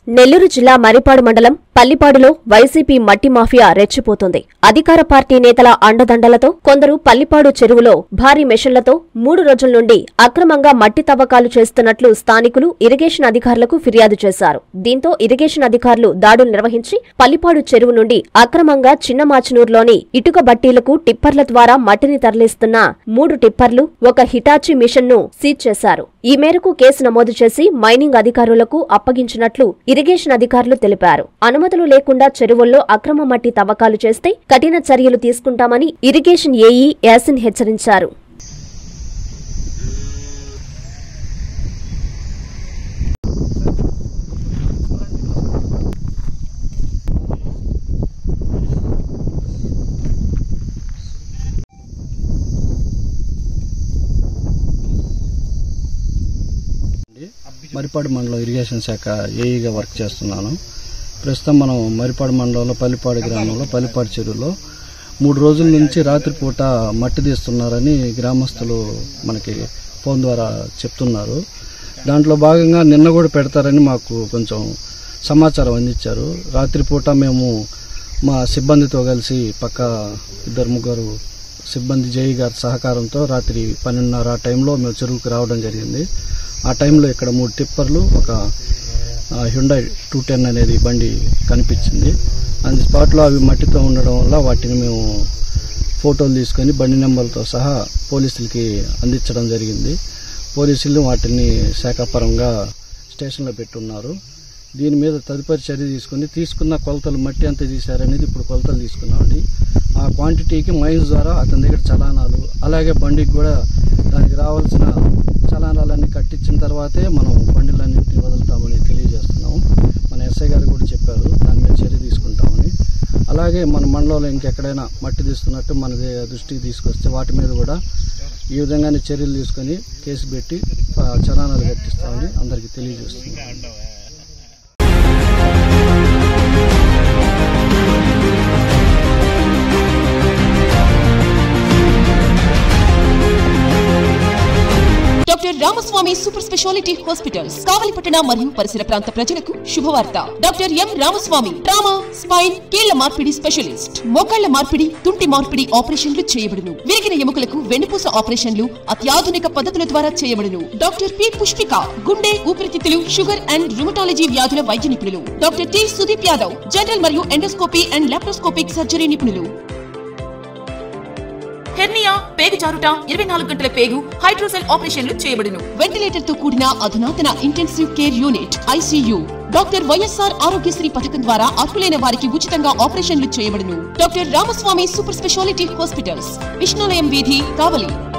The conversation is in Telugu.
నెల్లూరు జిల్లా మరిపాడు మండలం పల్లిపాడులో వైసీపీ మట్టి మాఫియా రెచ్చిపోతుంది అధికార పార్టీ నేతల అండదండలతో కొందరు పల్లిపాడు చెరువులో భారీ మెషిన్లతో మూడు రోజుల నుండి అక్రమంగా మట్టి తవ్వకాలు చేస్తున్నట్లు స్థానికులు ఇరిగేషన్ అధికారులకు ఫిర్యాదు చేశారు దీంతో ఇరిగేషన్ అధికారులు దాడులు నిర్వహించి పల్లిపాడు చెరువు నుండి అక్రమంగా చిన్నమాచనూరులోని ఇటుక బట్టీలకు టిప్పర్ల ద్వారా మట్టిని తరలిస్తున్న మూడు టిప్పర్లు ఒక హిటాచి మిషన్ ను సీజ్ చేశారు ఈ మేరకు కేసు నమోదు చేసి మైనింగ్ అధికారులకు అప్పగించినట్లు ఇరిగేషన్ అధికారులు తెలిపారు అనుమతులు లేకుండా చెరువుల్లో అక్రమ మట్టి తవ్వకాలు చేస్తే కఠిన చర్యలు తీసుకుంటామని ఇరిగేషన్ ఏఈ యాసిన్ హెచ్చరించారు మరిపాడు మండలం ఇరిగేషన్ శాఖ ఏఈగా వర్క్ చేస్తున్నాను ప్రస్తుతం మనం మరిపాడు మండలంలో పల్లిపాడు గ్రామంలో పల్లిపాడు చెరువులో మూడు రోజుల నుంచి రాత్రిపూట మట్టి తీస్తున్నారని గ్రామస్తులు మనకి ఫోన్ ద్వారా చెప్తున్నారు దాంట్లో భాగంగా నిన్న కూడా పెడతారని మాకు కొంచెం సమాచారం అందించారు రాత్రిపూట మేము మా సిబ్బందితో కలిసి పక్క ఇద్దరు ముగ్గురు సిబ్బంది జేఈ గారి సహకారంతో రాత్రి పన్నెండున్నర ఆ టైంలో మేము చెరువుకి రావడం జరిగింది ఆ టైంలో ఇక్కడ మూడు టిప్పర్లు ఒక హ్యుండై టూ టెన్ అనేది బండి కనిపించింది అండ్ స్పాట్లో అవి మట్టితో ఉండడం వల్ల వాటిని మేము ఫోటోలు తీసుకొని బండి నెంబర్లతో సహా పోలీసులకి అందించడం జరిగింది పోలీసులు వాటిని శాఖాపరంగా స్టేషన్లో పెట్టున్నారు దీని మీద తదుపరి చర్య తీసుకుని తీసుకున్న కొలతలు మట్టి ఎంత తీశారనేది ఇప్పుడు కొలతలు తీసుకున్నామండి ఆ క్వాంటిటీకి మైన్స్ ద్వారా అతని దగ్గర చలానాలు అలాగే బండికి కూడా దానికి రావాల్సిన చలానాలన్నీ కట్టించిన తర్వాతే మనం బండిలన్నింటినీ వదులుతామని తెలియజేస్తున్నాము మన ఎస్ఐ గారు కూడా చెప్పారు దాని మీద చర్య తీసుకుంటామని అలాగే మన మండలంలో ఇంకెక్కడైనా మట్టి తీస్తున్నట్టు మన దే- దృష్టికి తీసుకొస్తే వాటి మీద కూడా ఈ విధంగానే చర్యలు తీసుకొని కేసు పెట్టి ఆ, చలానాలు కట్టిస్తామని అందరికీ తెలియజేస్తున్నాం doctor Ramaswamy super speciality hospitals కావలిపట్టణ మరియు పరిసర ప్రాంత ప్రజలకు శుభవార్త doctor M Ramaswamy trauma spine కీళ్ల మార్పిడి స్పెషలిస్ట్ మోకాళ్ల మార్పిడి తుంటి మార్పిడి ఆపరేషన్లు చేయబడును విరిగిన ఎముకలకు వెన్నుపూస ఆపరేషన్లు అత్యాధునిక పద్ధతుల ద్వారా చేయబడును డాక్టర్ పి పుష్పిక గుండె ఊపిరితిత్తులు షుగర్ అండ్ రుమటాలజీ వ్యాధుల వైద్య నిపుణులు doctor T Sudeep Yadav general మరియు ఎండోస్కోపీ అండ్ లాప్రోస్కోపిక్ సర్జరీ నిపుణులు హెర్నియా పేగు జారుట ఇరవై నాలుగు గంటల పేగు హైడ్రోసెల్ ఆపరేషన్లు చేయబడును వెంటిలేటర్ తో కూడిన అధునాతన intensive care unit ICU doctor YSR Aarogyasri పథకం ద్వారా అర్హులైన వారికి ఉచితంగా ఆపరేషన్లు చేయబడును doctor Ramaswamy super speciality hospitals Vishnulayam వీధి కావలి